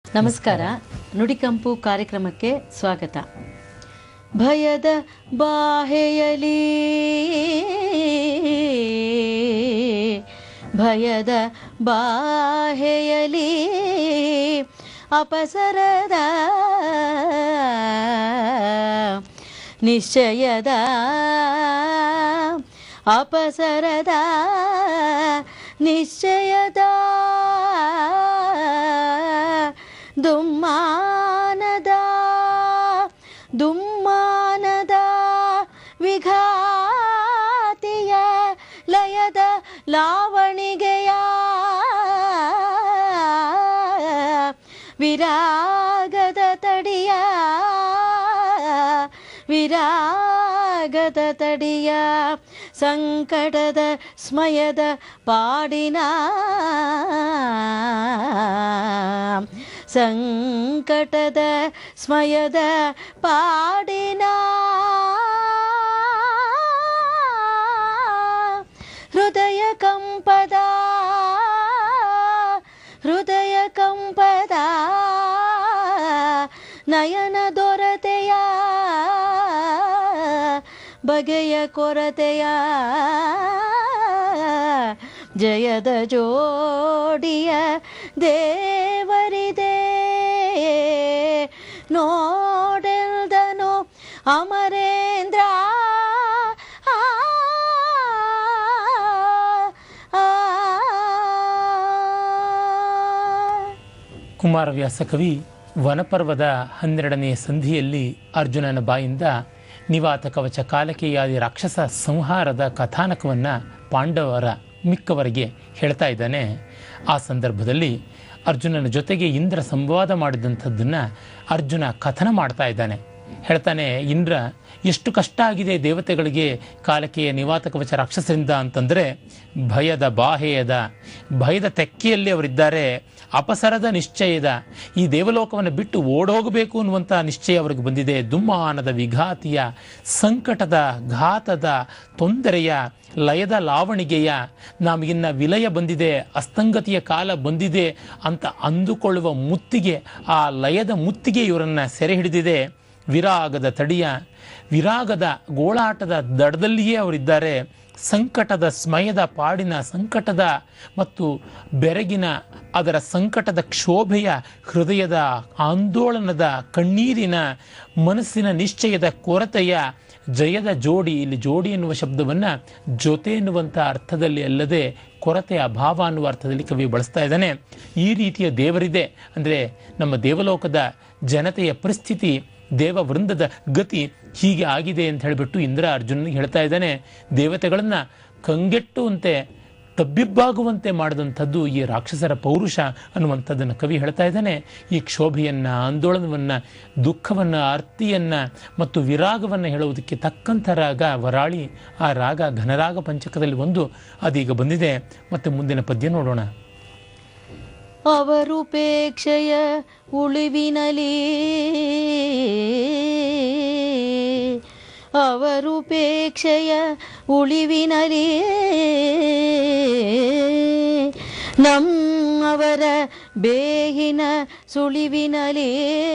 ನಮಸ್ಕಾರ ನುಡಿಕಂಪು ಕಾರ್ಯಕ್ರಮಕ್ಕೆ ಸ್ವಾಗತ ಭಯದ ಬಾಹೆಯಲಿ ಭಯದ ಬಾಹೆಯಲಿ ಅಪಸರದ ನಿಶ್ಚಯದ ಅಪಸರದ ನಿಶ್ಚಯದ ದುಮ್ಮಾನದ ದುಮ್ಮಾನದ ವಿಘಾತಿಯ ಲಯದ ಲಾವಣಿಗೆಯ ವಿರಾಗದ ತಡಿಯ ವಿರಾಗದ ತಡಿಯ ಸಂಕಟದ ಸ್ಮಯದ ಪಾಡಿನ ಸಂಕಟದ ಸ್ಮಯದ ಪಾಡಿನ ಹೃದಯ ಕಂಪದ ಹೃದಯ ಕಂಪದ ನಯನ ದೊರತೆಯ ಬಗೆಯ ಕೊರತೆಯ ಜಯದ ಜೋಡಿಯ ದೇವರಿದೆ ನೋಡೆಲ್ದನು ಅಮರೇಂದ್ರ ಆ, ಆ, ಆ. ಕುಮಾರವ್ಯಾಸ ಕವಿ ವನಪರ್ವದ ಹನ್ನೆರಡನೆಯ ಸಂಧಿಯಲ್ಲಿ ಅರ್ಜುನನ ಬಾಯಿಂದ ನಿವಾತ ಕವಚ ಕಾಲಕೇಯಾದಿ ರಾಕ್ಷಸ ಸಂಹಾರದ ಕಥಾನಕವನ್ನು ಪಾಂಡವರ ಮಿಕ್ಕವರಿಗೆ ಹೇಳ್ತಾ ಇದ್ದಾನೆ ಆ ಸಂದರ್ಭದಲ್ಲಿ ಅರ್ಜುನನ ಜೊತೆಗೆ ಇಂದ್ರ ಸಂವಾದ ಮಾಡಿದಂಥದ್ದನ್ನು ಅರ್ಜುನ ಕಥನ ಮಾಡ್ತಾ ಇದ್ದಾನೆ ಹೇಳ್ತಾನೆ ಇಂದ್ರ ಎಷ್ಟು ಕಷ್ಟ ಆಗಿದೆ ದೇವತೆಗಳಿಗೆ ಕಾಲಕೆಯ ನಿವಾತ ಕವಚ ರಾಕ್ಷಸರಿಂದ ಅಂತಂದರೆ ಭಯದ ಬಾಹೆಯದ ಭಯದ ತೆಕ್ಕೆಯಲ್ಲಿ ಅವರಿದ್ದಾರೆ ಅಪಸರದ ನಿಶ್ಚಯದ ಈ ದೇವಲೋಕವನ್ನು ಬಿಟ್ಟು ಓಡೋಗಬೇಕು ಅನ್ನುವಂಥ ನಿಶ್ಚಯ ಅವರಿಗೆ ಬಂದಿದೆ ದುಮ್ಮಾನದ ವಿಘಾತಿಯ ಸಂಕಟದ ಘಾತದ ತೊಂದರೆಯ ಲಯದ ಲಾವಣಿಗೆಯ ನಮಗಿನ್ನ ವಿಲಯ ಬಂದಿದೆ ಅಸ್ತಂಗತಿಯ ಕಾಲ ಬಂದಿದೆ ಅಂತ ಅಂದುಕೊಳ್ಳುವ ಮುತ್ತಿಗೆ ಆ ಲಯದ ಮುತ್ತಿಗೆ ಇವರನ್ನು ಸೆರೆ ಹಿಡಿದಿದೆ ವಿರಾಗದ ತಡಿಯ ವಿರಾಗದ ಗೋಳಾಟದ ದಡದಲ್ಲಿಯೇ ಅವರಿದ್ದಾರೆ ಸಂಕಟದ ಸ್ಮಯದ ಪಾಡಿನ ಸಂಕಟದ ಮತ್ತು ಬೆರಗಿನ ಅದರ ಸಂಕಟದ ಕ್ಷೋಭೆಯ ಹೃದಯದ ಆಂದೋಲನದ ಕಣ್ಣೀರಿನ ಮನಸ್ಸಿನ ನಿಶ್ಚಯದ ಕೊರತೆಯ ಜಯದ ಜೋಡಿ ಇಲ್ಲಿ ಜೋಡಿ ಎನ್ನುವ ಶಬ್ದವನ್ನು ಜೊತೆ ಎನ್ನುವಂಥ ಅರ್ಥದಲ್ಲಿ ಅಲ್ಲದೆ ಕೊರತೆ ಅಭಾವ ಅನ್ನುವ ಅರ್ಥದಲ್ಲಿ ಕವಿ ಬಳಸ್ತಾ ಇದ್ದಾನೆ ಈ ರೀತಿಯ ದೇವರಿದೆ ಅಂದರೆ ನಮ್ಮ ದೇವಲೋಕದ ಜನತೆಯ ಪರಿಸ್ಥಿತಿ ದೇವ ವೃಂದದ ಗತಿ ಹೀಗೆ ಆಗಿದೆ ಅಂತ ಹೇಳಿಬಿಟ್ಟು ಇಂದ್ರ ಅರ್ಜುನನಿಗೆ ಹೇಳ್ತಾ ಇದ್ದಾನೆ ದೇವತೆಗಳನ್ನು ಕಂಗೆಟ್ಟುವಂತೆ ತಬ್ಬಿಬ್ಬಾಗುವಂತೆ ಮಾಡಿದಂಥದ್ದು ಈ ರಾಕ್ಷಸರ ಪೌರುಷ ಅನ್ನುವಂಥದ್ದನ್ನು ಕವಿ ಹೇಳ್ತಾ ಇದ್ದಾನೆ ಈ ಕ್ಷೋಭೆಯನ್ನು ಆಂದೋಲನವನ್ನು ದುಃಖವನ್ನು ಅರ್ತಿಯನ್ನು ಮತ್ತು ವಿರಾಗವನ್ನು ಹೇಳುವುದಕ್ಕೆ ತಕ್ಕಂಥ ರಾಗ ವರಾಳಿ ಆ ರಾಗ ಘನರಾಗ ಪಂಚಕದಲ್ಲಿ ಒಂದು ಅದೀಗ ಬಂದಿದೆ ಮತ್ತು ಮುಂದಿನ ಪದ್ಯ ನೋಡೋಣ ಅವರುಪೇಕ್ಷೆಯ ಉಳಿವಿನಲಿ ಅವರುಪೇಕ್ಷೆಯ ಉಳಿವಿನಲಿ ನಮ್ಮವರ ಬೇಹಿನ ಸುಳಿವಿನಲಿ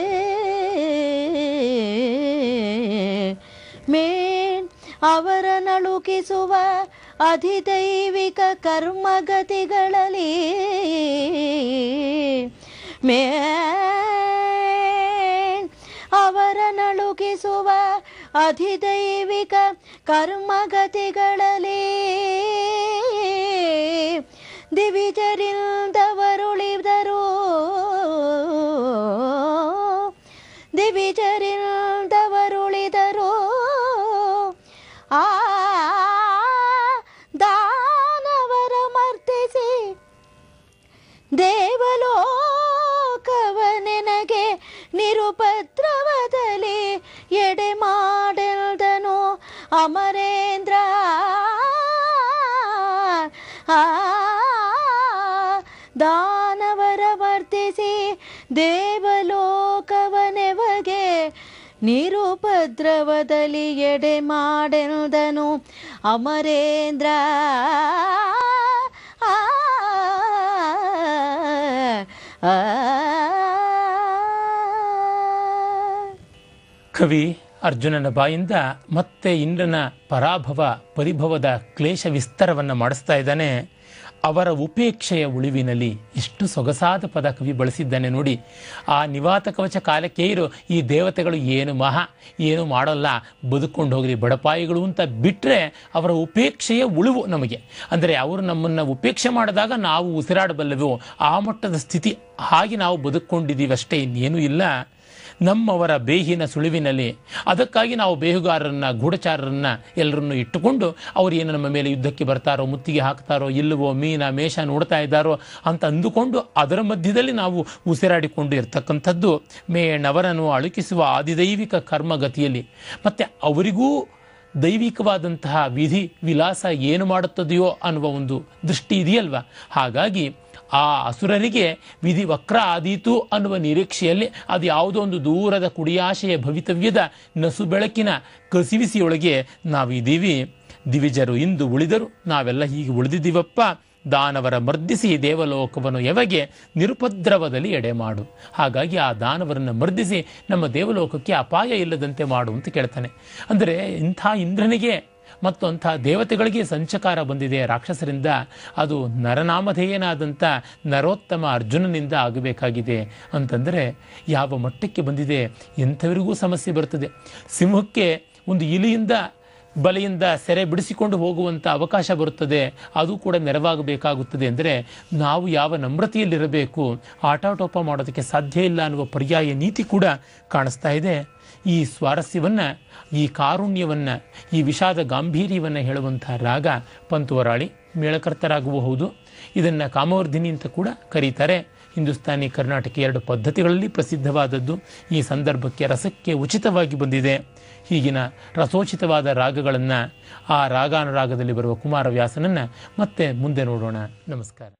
ಮೇನ್ ಅವರ ನಳುಕಿಸುವ ಅಧಿದೈವಿಕ ಕರ್ಮಗತಿಗಳಲ್ಲಿ ಮೇ ಅವರ ನಳುಗಿಸುವ ಅಧಿದೈವಿಕ ಕರ್ಮಗತಿಗಳಲ್ಲಿ ದಿವಿಜರಿಂದವರುಳಿದರು ದಿವಿಜರಿಂದವರುಳಿದರು ಆ ದಾನವರ ಮರ್ತಿಸಿ ದೇವಲೋಕವನೆನಗೆ ನಿರುಪದ್ರವದಲ್ಲಿ ಎಡೆ ಮಾಡೆಲ್ದನು ಅಮರೇಂದ್ರ ಆ ದಾನವರ ವರ್ತಿಸಿ ದೇವಲೋಕವನೆವಗೆ ನಿರುಪದ್ರವದಲ್ಲಿ ಎಡೆ ಮಾಡೆಲ್ದನು ಅಮರೇಂದ್ರ ಆ, ಆ, ಕವಿ ಅರ್ಜುನನ ಬಾಯಿಂದ ಮತ್ತೆ ಇಂದ್ರನ ಪರಾಭವ ಪರಿಭವದ ಕ್ಲೇಶ ವಿಸ್ತಾರವನ್ನು ಮಾಡಿಸ್ತಾ ಇದ್ದಾನೆ ಅವರ ಉಪೇಕ್ಷೆಯ ಉಳಿವಿನಲ್ಲಿ ಎಷ್ಟು ಸೊಗಸಾದ ಪದ ಕವಿ ಬಳಸಿದ್ದಾನೆ ನೋಡಿ ಆ ನಿವಾತ ಕವಚ ಕಾಲಕ್ಕೆ ಇರು ಈ ದೇವತೆಗಳು ಏನು ಮಹಾ ಏನು ಮಾಡೋಲ್ಲ ಬದುಕೊಂಡು ಹೋಗಲಿ ಬಡಪಾಯಿಗಳು ಅಂತ ಬಿಟ್ಟರೆ ಅವರ ಉಪೇಕ್ಷೆಯ ಉಳಿವು ನಮಗೆ ಅಂದರೆ ಅವರು ನಮ್ಮನ್ನು ಉಪೇಕ್ಷೆ ಮಾಡಿದಾಗ ನಾವು ಉಸಿರಾಡಬಲ್ಲವು ಆ ಮಟ್ಟದ ಸ್ಥಿತಿ ಹಾಗೆ ನಾವು ಬದುಕೊಂಡಿದ್ದೀವಿ ಅಷ್ಟೇ ಇನ್ನೇನೂ ಇಲ್ಲ ನಮ್ಮವರ ಬೇಹಿನ ಸುಳಿವಿನಲ್ಲಿ ಅದಕ್ಕಾಗಿ ನಾವು ಬೇಹುಗಾರರನ್ನ ಗೂಢಚಾರರನ್ನ ಎಲ್ಲರನ್ನು ಇಟ್ಟುಕೊಂಡು ಅವರು ಏನು ನಮ್ಮ ಮೇಲೆ ಯುದ್ಧಕ್ಕೆ ಬರ್ತಾರೋ ಮುತ್ತಿಗೆ ಹಾಕ್ತಾರೋ ಇಲ್ಲವೋ ಮೀನ ಮೇಷ ನೋಡ್ತಾ ಇದ್ದಾರೋ ಅಂತ ಅಂದುಕೊಂಡು ಅದರ ಮಧ್ಯದಲ್ಲಿ ನಾವು ಉಸಿರಾಡಿಕೊಂಡು ಇರ್ತಕ್ಕಂಥದ್ದು ಮೇಣವರನ್ನು ಅಳುಕಿಸುವ ಆದಿದೈವಿಕ ಕರ್ಮಗತಿಯಲ್ಲಿ ಮತ್ತು ಅವರಿಗೂ ದೈವಿಕವಾದಂತಹ ವಿಧಿ ವಿಲಾಸ ಏನು ಮಾಡುತ್ತದೆಯೋ ಅನ್ನುವ ಒಂದು ದೃಷ್ಟಿ ಇದೆಯಲ್ವ ಹಾಗಾಗಿ ಆ ಅಸುರರಿಗೆ ವಿಧಿ ವಕ್ರ ಆದೀತು ಅನ್ನುವ ನಿರೀಕ್ಷೆಯಲ್ಲಿ ಅದು ಯಾವುದೋ ಒಂದು ದೂರದ ಕುಡಿಯಾಶೆಯ ಭವಿತವ್ಯದ ನಸು ಬೆಳಕಿನ ಕಸಿವಿಸಿಯೊಳಗೆ ನಾವಿದ್ದೀವಿ ದಿವಿಜರು ಇಂದು ಉಳಿದರು ನಾವೆಲ್ಲ ಹೀಗೆ ಉಳಿದಿದ್ದೀವಪ್ಪ ದಾನವರ ಮರ್ದಿಸಿ ದೇವಲೋಕವನ್ನು ಎವಗೆ ನಿರುಪದ್ರವದಲ್ಲಿ ಎಡೆ ಮಾಡು ಹಾಗಾಗಿ ಆ ದಾನವರನ್ನು ಮರ್ದಿಸಿ ನಮ್ಮ ದೇವಲೋಕಕ್ಕೆ ಅಪಾಯ ಇಲ್ಲದಂತೆ ಮಾಡು ಅಂತ ಕೇಳ್ತಾನೆ ಅಂದರೆ ಇಂಥ ಇಂದ್ರನಿಗೆ ಮತ್ತು ಅಂಥ ದೇವತೆಗಳಿಗೆ ಸಂಚಕಾರ ಬಂದಿದೆ ರಾಕ್ಷಸರಿಂದ ಅದು ನರನಾಮಧೇಯನಾದಂಥ ನರೋತ್ತಮ ಅರ್ಜುನನಿಂದ ಆಗಬೇಕಾಗಿದೆ ಅಂತಂದರೆ ಯಾವ ಮಟ್ಟಕ್ಕೆ ಬಂದಿದೆ ಎಂಥವರಿಗೂ ಸಮಸ್ಯೆ ಬರ್ತದೆ ಸಿಂಹಕ್ಕೆ ಒಂದು ಇಲಿಯಿಂದ ಬಲೆಯಿಂದ ಸೆರೆ ಬಿಡಿಸಿಕೊಂಡು ಹೋಗುವಂಥ ಅವಕಾಶ ಬರುತ್ತದೆ ಅದು ಕೂಡ ನೆರವಾಗಬೇಕಾಗುತ್ತದೆ ಅಂದರೆ ನಾವು ಯಾವ ನಮ್ರತೆಯಲ್ಲಿರಬೇಕು ಆಟಾಟೋಪ ಮಾಡೋದಕ್ಕೆ ಸಾಧ್ಯ ಇಲ್ಲ ಅನ್ನುವ ಪರ್ಯಾಯ ನೀತಿ ಕೂಡ ಕಾಣಿಸ್ತಾ ಇದೆ ಈ ಸ್ವಾರಸ್ಯವನ್ನು ಈ ಕಾರುಣ್ಯವನ್ನು ಈ ವಿಷಾದ ಗಾಂಭೀರ್ಯವನ್ನು ಹೇಳುವಂಥ ರಾಗ ಪಂತುವರಾಳಿ ಮೇಳಕರ್ತರಾಗಬಹುದು ಇದನ್ನು ಕಾಮವರ್ಧಿನಿ ಅಂತ ಕೂಡ ಕರೀತಾರೆ ಹಿಂದೂಸ್ತಾನಿ ಕರ್ನಾಟಕ ಎರಡು ಪದ್ಧತಿಗಳಲ್ಲಿ ಪ್ರಸಿದ್ಧವಾದದ್ದು ಈ ಸಂದರ್ಭಕ್ಕೆ ರಸಕ್ಕೆ ಉಚಿತವಾಗಿ ಬಂದಿದೆ ಹೀಗಿನ ರಸೋಚಿತವಾದ ರಾಗಗಳನ್ನು ಆ ರಾಗಾನುರಾಗದಲ್ಲಿ ಬರುವ ಕುಮಾರವ್ಯಾಸನನ್ನು ಮತ್ತೆ ಮುಂದೆ ನೋಡೋಣ ನಮಸ್ಕಾರ